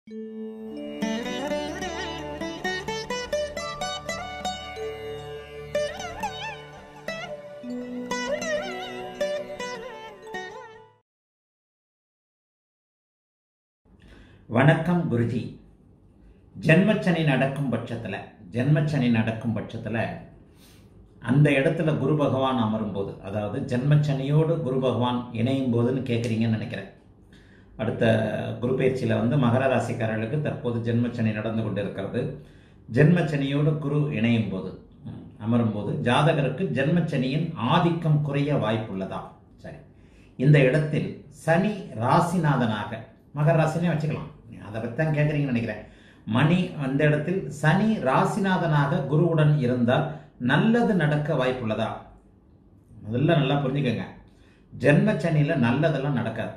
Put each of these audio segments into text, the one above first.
வணக்கம் குருஜி ஜென்மச்சனி நடக்கும் பட்சத்தில் ஜென்மச்சனி நடக்கும் பட்சத்தில் அந்த இடத்துல குரு பகவான் அமரும்போது அதாவது ஜென்மச்சனியோடு குரு பகவான் இணையும் போதுன்னு கேட்குறீங்கன்னு நினைக்கிறேன் அடுத்த குரு பயிற்சியில் வந்து மகர ராசிக்காரர்களுக்கு தற்போது ஜென்மச்சனி நடந்து கொண்டு இருக்கிறது ஜென்மச்சனியோடு குரு இணையும் போது ம், அமரும்போது ஜாதகருக்கு ஜென்மச்சனியின் ஆதிக்கம் குறைய வாய்ப்புள்ளதா சரி இந்த இடத்தில் சனி ராசிநாதனாக மகர ராசினே வச்சுக்கலாம் அதை பற்றி தான் கேட்குறீங்கன்னு நினைக்கிறேன் மணி அந்த இடத்தில் சனி ராசிநாதனாக குருவுடன் இருந்தால் நல்லது நடக்க வாய்ப்புள்ளதா முதல்ல நல்லா புரிஞ்சுக்கோங்க ஜென்ம சனியில் நல்லதெல்லாம் நடக்காது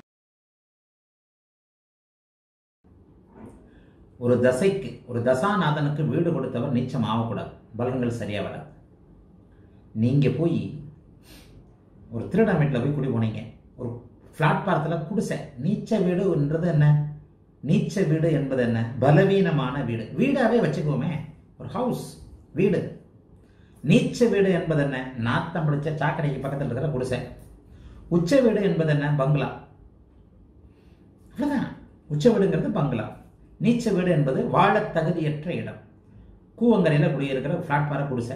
ஒரு தசைக்கு ஒரு தசாநாதனுக்கு வீடு கொடுத்தவர் நீச்சம் ஆகக்கூடாது பலன்கள் சரியாக வராது நீங்கள் போய் ஒரு திருடன் வீட்டில் போய் குடி போனீங்க ஒரு பிளாட்பாரத்தில் குடிசை நீச்ச வீடுன்றது என்ன நீச்ச வீடு என்பது என்ன பலவீனமான வீடு வீடாவே வச்சுக்குவோமே ஒரு ஹவுஸ் வீடு நீச்ச வீடு என்பது என்ன நாத்தம் பிடிச்ச சாக்கடைக்கு பக்கத்தில் இருக்கிற குடிசை உச்ச வீடு என்பது என்ன பங்களா அவ்வளவுதான் உச்ச வீடுங்கிறது பங்களா நீச்ச வீடு என்பது வாழ தகுதியற்ற இடம் கூவங்கரையில் குடியிருக்கிற பிளாட்பார குடிசை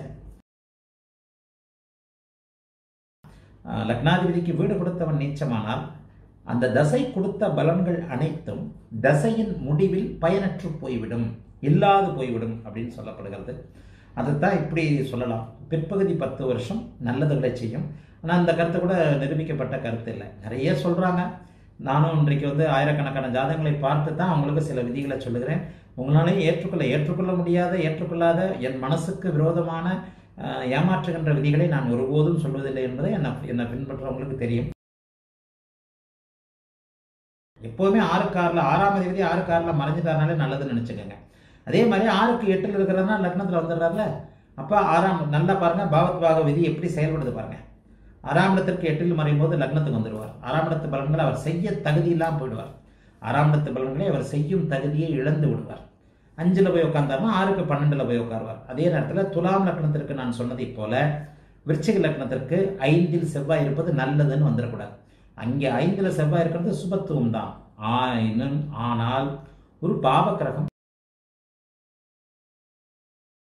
ஆஹ் லக்னாதிபதிக்கு வீடு கொடுத்தவன் நீச்சமானால் அந்த தசை கொடுத்த பலன்கள் அனைத்தும் தசையின் முடிவில் பயனற்று போய்விடும் இல்லாது போய்விடும் அப்படின்னு சொல்லப்படுகிறது அதைத்தான் இப்படி சொல்லலாம் பிற்பகுதி பத்து வருஷம் நல்லதுகளை செய்யும் ஆனால் அந்த கருத்து கூட நிரூபிக்கப்பட்ட கருத்து இல்லை நிறைய சொல்கிறாங்க நானும் இன்றைக்கு வந்து ஆயிரக்கணக்கான ஜாதகங்களை பார்த்து தான் அவங்களுக்கு சில விதிகளை சொல்லுகிறேன் உங்களாலேயும் ஏற்றுக்கொள்ள ஏற்றுக்கொள்ள முடியாத ஏற்றுக்கொள்ளாத என் மனசுக்கு விரோதமான ஆஹ், ஏமாற்றுகின்ற விதிகளை நான் ஒருபோதும் சொல்வதில்லை என்பதை என்னை என்னை பின்பற்றவங்களுக்கு தெரியும் எப்போவுமே ஆறுக்கு ஆறில் ஆறாம் அதிபதி ஆறுக்கு ஆறில் மறைஞ்சிட்டாருனாலே நல்லதுன்னு நினச்சிக்கோங்க அதே மாதிரி ஆறுக்கு எட்டில் இருக்கிறதுனா லக்னத்தில் வந்துடுறாருல அப்போ ஆறாம் நல்லா பாருங்க பாவத் பாக விதி எப்படி செயல்படுது பாருங்க ஆறாம் இடத்திற்கு எட்டில் மறையும் போது லக்னத்துக்கு வந்துடுவார் ஆறாம் இடத்து பலன்களை அவர் செய்ய தகுதி இல்லாமல் போயிடுவார் ஆறாம் இடத்து பலன்களை அவர் செய்யும் தகுதியை இழந்து விடுவார் அஞ்சில் போய் உட்காந்தாருன்னா ஆறுக்கு பன்னெண்டில் போய் உட்காருவார் அதே நேரத்தில் துலாம் லக்னத்திற்கு நான் சொன்னதைப் போல விருச்சிக லக்னத்திற்கு ஐந்தில் செவ்வாய் இருப்பது நல்லதுன்னு வந்துடக்கூடாது அங்கே ஐந்தில் செவ்வாய் இருக்கிறது சுபத்துவம் தான் ஆயினும் ஆனால் ஒரு பாவ கிரகம்